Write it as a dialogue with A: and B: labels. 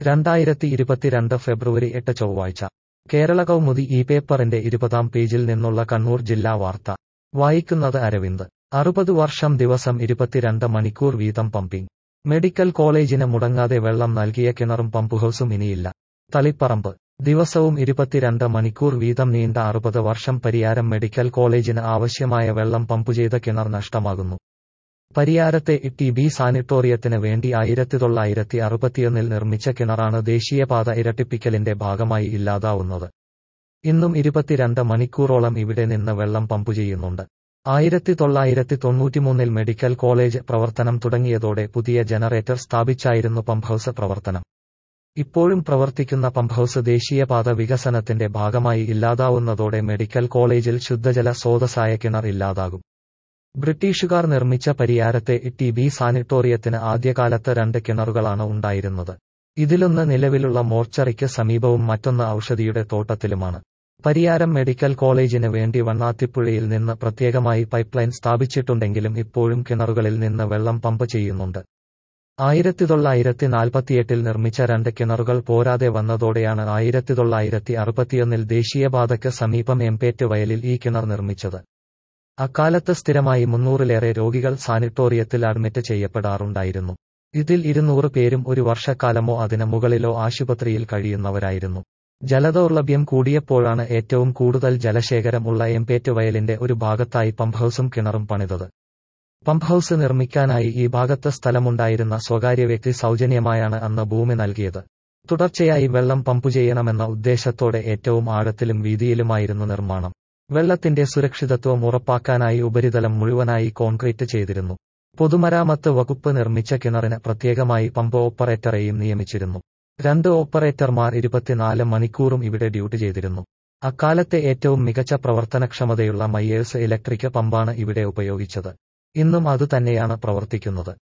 A: രണ്ടായിരത്തി ഇരുപത്തിരണ്ട് ഫെബ്രുവരി എട്ട് ചൊവ്വാഴ്ച കേരള കൗമുദി ഈ പേപ്പറിന്റെ ഇരുപതാം പേജിൽ നിന്നുള്ള കണ്ണൂർ ജില്ലാ വാർത്ത വായിക്കുന്നത് അരവിന്ദ് അറുപത് വർഷം ദിവസം ഇരുപത്തിരണ്ട് മണിക്കൂർ വീതം പമ്പിംഗ് മെഡിക്കൽ കോളേജിന് മുടങ്ങാതെ വെള്ളം നൽകിയ കിണറും പമ്പുഹൌസും ഇനിയില്ല തളിപ്പറമ്പ് ദിവസവും ഇരുപത്തിരണ്ട് മണിക്കൂർ വീതം നീണ്ട അറുപത് വർഷം പരിയാരം മെഡിക്കൽ കോളേജിന് ആവശ്യമായ വെള്ളം പമ്പുചെയ്ത കിണർ നഷ്ടമാകുന്നു പരിയാരത്തെ ടി ബി സാനിറ്റോറിയത്തിന് വേണ്ടി ആയിരത്തി തൊള്ളായിരത്തി അറുപത്തിയൊന്നിൽ നിർമ്മിച്ച കിണറാണ് ദേശീയപാത ഇരട്ടിപ്പിക്കലിന്റെ ഭാഗമായി ഇല്ലാതാവുന്നത് ഇന്നും ഇരുപത്തിരണ്ട് മണിക്കൂറോളം ഇവിടെ നിന്ന് വെള്ളം പമ്പു ചെയ്യുന്നുണ്ട് ആയിരത്തി തൊള്ളായിരത്തി തൊണ്ണൂറ്റിമൂന്നിൽ മെഡിക്കൽ കോളേജ് പ്രവർത്തനം തുടങ്ങിയതോടെ പുതിയ ജനറേറ്റർ സ്ഥാപിച്ചായിരുന്നു പമ്പ്ഹൌസ് പ്രവർത്തനം ഇപ്പോഴും പ്രവർത്തിക്കുന്ന പമ്പ്ഹൌസ് ദേശീയപാത വികസനത്തിന്റെ ഭാഗമായി ഇല്ലാതാവുന്നതോടെ മെഡിക്കൽ കോളേജിൽ ശുദ്ധജല സ്രോതസ്സായ കിണർ ഇല്ലാതാകും ബ്രിട്ടീഷുകാർ നിർമ്മിച്ച പരിയാരത്തെ ടി ബി സാനിറ്റോറിയത്തിന് ആദ്യകാലത്ത് രണ്ട് കിണറുകളാണ് ഉണ്ടായിരുന്നത് ഇതിലൊന്ന് നിലവിലുള്ള മോർച്ചറിക്ക് സമീപവും മറ്റൊന്ന് ഔഷധിയുടെ തോട്ടത്തിലുമാണ് പരിയാരം മെഡിക്കൽ കോളേജിന് വേണ്ടി വണ്ണാത്തിപ്പുഴയിൽ നിന്ന് പ്രത്യേകമായി പൈപ്പ് ലൈൻ സ്ഥാപിച്ചിട്ടുണ്ടെങ്കിലും ഇപ്പോഴും കിണറുകളിൽ നിന്ന് വെള്ളം പമ്പ് ചെയ്യുന്നുണ്ട് ആയിരത്തി തൊള്ളായിരത്തി നാൽപ്പത്തിയെട്ടിൽ നിർമ്മിച്ച രണ്ട് കിണറുകൾ പോരാതെ വന്നതോടെയാണ് ആയിരത്തി തൊള്ളായിരത്തി അറുപത്തിയൊന്നിൽ ദേശീയപാതയ്ക്ക് സമീപം എംപേറ്റ് വയലിൽ ഈ കിണർ നിർമ്മിച്ചത് അക്കാലത്ത് സ്ഥിരമായി മുന്നൂറിലേറെ രോഗികൾ സാനിറ്റോറിയത്തിൽ അഡ്മിറ്റ് ചെയ്യപ്പെടാറുണ്ടായിരുന്നു ഇതിൽ ഇരുന്നൂറ് പേരും ഒരു വർഷക്കാലമോ അതിന് മുകളിലോ ആശുപത്രിയിൽ കഴിയുന്നവരായിരുന്നു ജലദൗർലഭ്യം കൂടിയപ്പോഴാണ് ഏറ്റവും കൂടുതൽ ജലശേഖരം ഉള്ള എംപേറ്റ് വയലിന്റെ ഒരു ഭാഗത്തായി പമ്പ്ഹൌസും കിണറും പണിതത് പമ്പ്ഹൌസ് നിർമ്മിക്കാനായി ഈ ഭാഗത്ത് സ്ഥലമുണ്ടായിരുന്ന സ്വകാര്യ വ്യക്തി സൗജന്യമായാണ് അന്ന് ഭൂമി നൽകിയത് തുടർച്ചയായി വെള്ളം പമ്പു ചെയ്യണമെന്ന ഉദ്ദേശത്തോടെ ഏറ്റവും ആഴത്തിലും വീതിയിലുമായിരുന്നു നിർമ്മാണം വെള്ളത്തിന്റെ സുരക്ഷിതത്വം ഉറപ്പാക്കാനായി ഉപരിതലം മുഴുവനായി കോൺക്രീറ്റ് ചെയ്തിരുന്നു പൊതുമരാമത്ത് വകുപ്പ് നിർമ്മിച്ച കിണറിന് പ്രത്യേകമായി പമ്പ് ഓപ്പറേറ്ററെയും നിയമിച്ചിരുന്നു രണ്ട് ഓപ്പറേറ്റർമാർ ഇരുപത്തിനാല് മണിക്കൂറും ഇവിടെ ഡ്യൂട്ടി ചെയ്തിരുന്നു അക്കാലത്തെ ഏറ്റവും മികച്ച പ്രവർത്തനക്ഷമതയുള്ള മയ്യേഴ്സ് ഇലക്ട്രിക് പമ്പാണ് ഇവിടെ ഉപയോഗിച്ചത് ഇന്നും അതുതന്നെയാണ് പ്രവർത്തിക്കുന്നത്